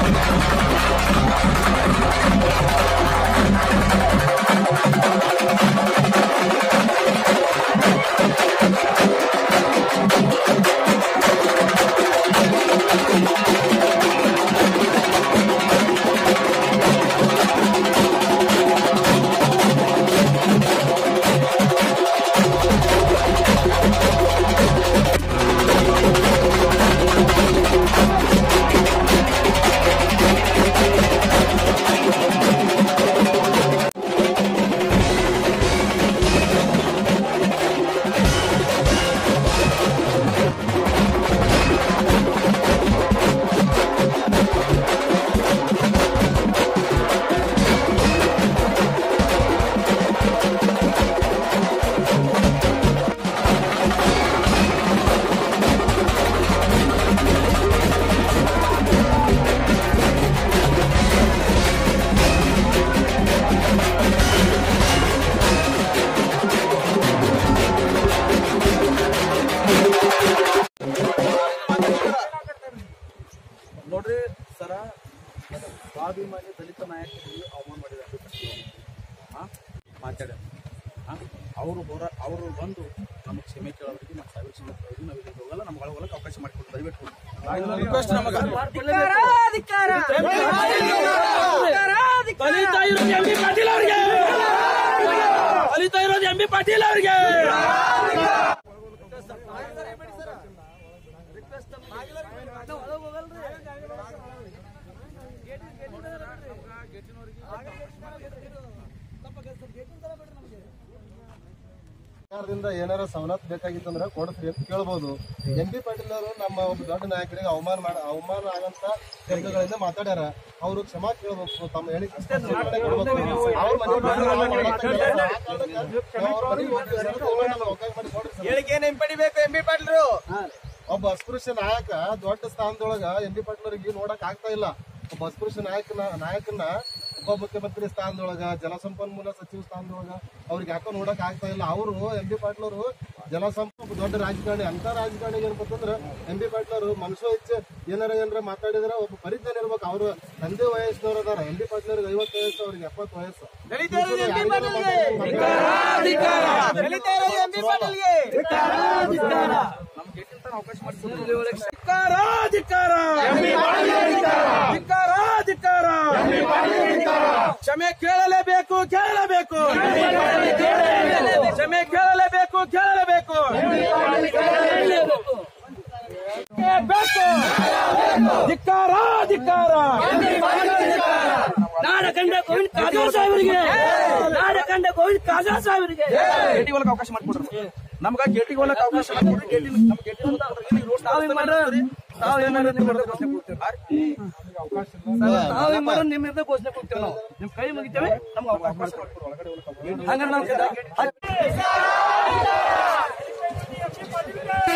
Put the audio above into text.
ನೋಡ್ರಿ ಸರ ಸ್ವಾಭಿಮಾನಿ ದಲಿತ ನಾಯಕರಿಗೆ ಅವಮಾನ ಮಾಡಿದ್ದಾರೆ ಹಾಂ ಮಾತಾಡ ಹಾಂ ಅವರು ಹೋರ ಅವರು ಬಂದು ನಮಗೆ ಕ್ಷಮೆ ಕೇಳೋರಿಗೆ ನಮ್ಮ ಸಾವಿರ ಕ್ಷಮೆ ಕೇಳೋರಿಗೆ ನಾವು ಇಲ್ಲಿ ಹೋಗಲ್ಲ ನಮ್ಗೆ ಒಳಗೆ ಅವಕಾಶ ಮಾಡಿಕೊಡು ದಯವಿಟ್ಟು ರಿಕ್ವೆಸ್ಟ್ ನಮಗೆ ಕಲಿತಾ ಇರೋದು ಎಂ ಬಿ ಪಾಟೀಲ್ ಅವ್ರಿಗೆ ಕಲಿತಾ ಇರೋದು ಎಂ ಬಿ ಪಾಟೀಲ್ ಅವ್ರಿಗೆ ಸರ್ಕಾರದಿಂದ ಏನಾರ ಸವಲತ್ತು ಬೇಕಾಗಿತ್ತಂದ್ರೆ ಕೊಡಿಸ್ರಿ ಅಂತ ಕೇಳ್ಬೋದು ಎಂ ಪಿ ಪಾಟೀಲ್ ಅವರು ನಮ್ಮ ಒಬ್ಬ ದೊಡ್ಡ ನಾಯಕರಿಗೆ ಅವಮಾನ ಮಾಡ ಅವಮಾನ ಆಗಂತ ಶಬ್ದಗಳಿಂದ ಮಾತಾಡ್ಯಾರ ಅವರು ಕ್ಷಮಾ ಕೇಳ್ಬೇಕು ತಮ್ಮ ಹೇಳಿಕೆ ಸ್ಪಷ್ಟೀಕರಣ ಕೊಡ್ಬೇಕು. ಅವ್ರ ಮನೆ ಬಿಟ್ಟು ನಾವು ಮಾಡಕ್ ಆಗಿಲ್ಲ. ಆ ಕಾರಣಕ್ಕೆ ನಾವು ಅವ್ರ ಮನೆಗೆ ಹೋಗ್ತೀವಿ ಸರ್, ದಯಮಾಡಿ ನಮ್ಗೆ ಅವಕಾಶ ಮಾಡಿ ಕೊಡ್ರಿ ಸರ್. ಒಬ್ಬ ಅಸ್ಪೃಶ್ಯ ನಾಯಕ ದೊಡ್ಡ ಸ್ಥಾನದೊಳಗ ಎಂ ಬಿ ಪಾಟೀಲರಿಗೆ ನೋಡಕ್ ಆಗ್ತಾ ಇಲ್ಲ ಒಬ್ಬ ಅಸ್ಪೃಶ್ಯ ನಾಯಕನ ನಾಯಕನ ಉಪ ಮುಖ್ಯಮಂತ್ರಿ ಸ್ಥಾನದೊಳಗ ಜಲಸಂಪನ್ಮೂಲ ಸಚಿವ ಸ್ಥಾನದೊಳಗ ಅವ್ರಿಗೆ ಯಾಕೋ ನೋಡಕ್ ಆಗ್ತಾ ಇಲ್ಲ ಅವರು ಎಂ ಬಿ ಪಾಟೀಲ್ ಅವರು ಜಲಸಂಪ ದೊಡ್ಡ ರಾಜಕಾರಣಿ ಅಂತ ರಾಜಕಾರಣಿ ಏನಪ್ಪಂತಂದ್ರ ಎಂ ಬಿ ಪಾಟೀಲ್ ಅವರು ಮನುಷ್ಯ ಹೆಚ್ಚು ಏನಾರ ಏನಾರ ಮಾತಾಡಿದ್ರೆ ಒಬ್ಬ ಪರಿಜ್ಞಾನ ಇರ್ಬೇಕು ಅವರು ತಂದೆ ವಯಸ್ಸಿನವ್ರು ಅದಾರ ಎಂ ಬಿ ಪಾಟೀಲ್ ಅವ್ರಿಗೆ ಐವತ್ತು ವಯಸ್ಸು ಅವ್ರಿಗೆ ಎಪ್ಪತ್ತು ವಯಸ್ಸು ನಮ್ಗೆ ಎಷ್ಟಿಂತ ಅವಕಾಶ ಮಾಡಿಕೊಡ್ತೀವಿ ಧಿಕ್ಕಾರ ಧಿಕ್ಕಾರ ಧಿಕ್ಕಾರ ಧಿಕ್ಕಾರ ಕ್ಷಮೆ ಕೇಳಲೇಬೇಕು ಕೇಳಲೇಬೇಕು ಕ್ಷಮೆ ಕೇಳಲೇಬೇಕು ಕೇಳಲೇಬೇಕು ಬೇಕು ಧಿಕ್ಕಾರ ಧಿಕ್ಕಾರ ನಾಡ ಕಂಡ ಗೋವಿಂದ ಕಾಜಾ ಸಾಹೇಬರಿಗೆ ನಾಡ ಕಂಡ ಗೋವಿಂದ ಕಾಜಾ ಸಾಹೇಬರಿಗೆ ಗೇಟಿ ಒಳಗೆ ಅವಕಾಶ ಮಾಡಿಕೊಡ್ರಿ ನಮ್ಗೆ ಗೇಟಿಗೆ ಒಳಗೆ ಅವಕಾಶ ಮಾಡಿಕೊಡ್ರಿ ಗೇಟಿ ನಮ್ಮ ಗೇಟಿ ತಾವ್ ಹಿಂಗ್ ಮಾಡ್ರಿ ತಾವ್ ಏನ್ ಮಾಡ್ರಿ ನಿಮ್ ವಿರುದ್ಧ ಘೋಷಣೆ ಕೊಡ್ತೀವಿ ತಾವ್ ಹಿಂಗ್ ಮಾಡ್ರಿ ನಿಮ್ ವಿರುದ್ಧ ಘೋಷಣೆ ಕೊಡ್ತೀವಿ ನಾವು ನಿಮ್ ಕೈ ಮುಗಿತೇವೆ ನಮ್ಗೆ ಅವಕಾಶ ಮಾಡ್ಕೊಡ್ತೀವಿ ಹಂಗಾರೆ ನಾವು